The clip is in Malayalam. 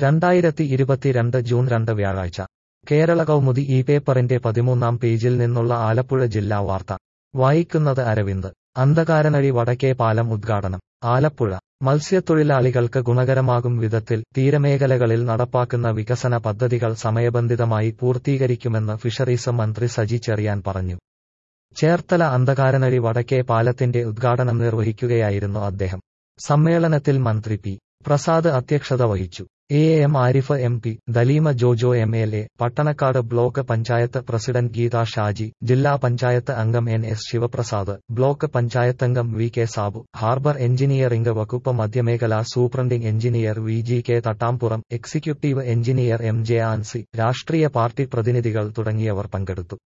രണ്ടായിരത്തി ഇരുപത്തിരണ്ട് ജൂൺ രണ്ട് വ്യാഴാഴ്ച കേരള കൗമുദി ഈ പേപ്പറിന്റെ പതിമൂന്നാം പേജിൽ നിന്നുള്ള ആലപ്പുഴ ജില്ലാ വാർത്ത വായിക്കുന്നത് അരവിന്ദ് അന്ധകാരനഴി വടക്കേ പാലം ഉദ്ഘാടനം ആലപ്പുഴ മത്സ്യത്തൊഴിലാളികൾക്ക് ഗുണകരമാകും വിധത്തിൽ തീരമേഖലകളിൽ നടപ്പാക്കുന്ന വികസന പദ്ധതികൾ സമയബന്ധിതമായി പൂർത്തീകരിക്കുമെന്ന് ഫിഷറീസ് മന്ത്രി സജി ചെറിയാൻ പറഞ്ഞു ചേർത്തല അന്ധകാരനഴി വടക്കേ പാലത്തിന്റെ ഉദ്ഘാടനം നിർവഹിക്കുകയായിരുന്നു അദ്ദേഹം സമ്മേളനത്തിൽ മന്ത്രി പി പ്രസാദ് അധ്യക്ഷത വഹിച്ചു A M Arif M P Daleema Jojo M L A Pattanakkad block panchayat president Geetha Shaji ജില്ലാ പഞ്ചായത്ത് അംഗം എൻ എസ് ശിവപ്രസാദ് ബ്ലോക്ക് പഞ്ചായത്തംഗം V K Sabu harbour engineering വകുപ്പ് മധ്യമേഖലാ superintending engineer V G K Thattampuram executive engineer M J Ancy രാഷ്ട്രീയ പാർട്ടി പ്രതിനിധികൾ തുടങ്ങിയവർ പങ്കെടുത്തു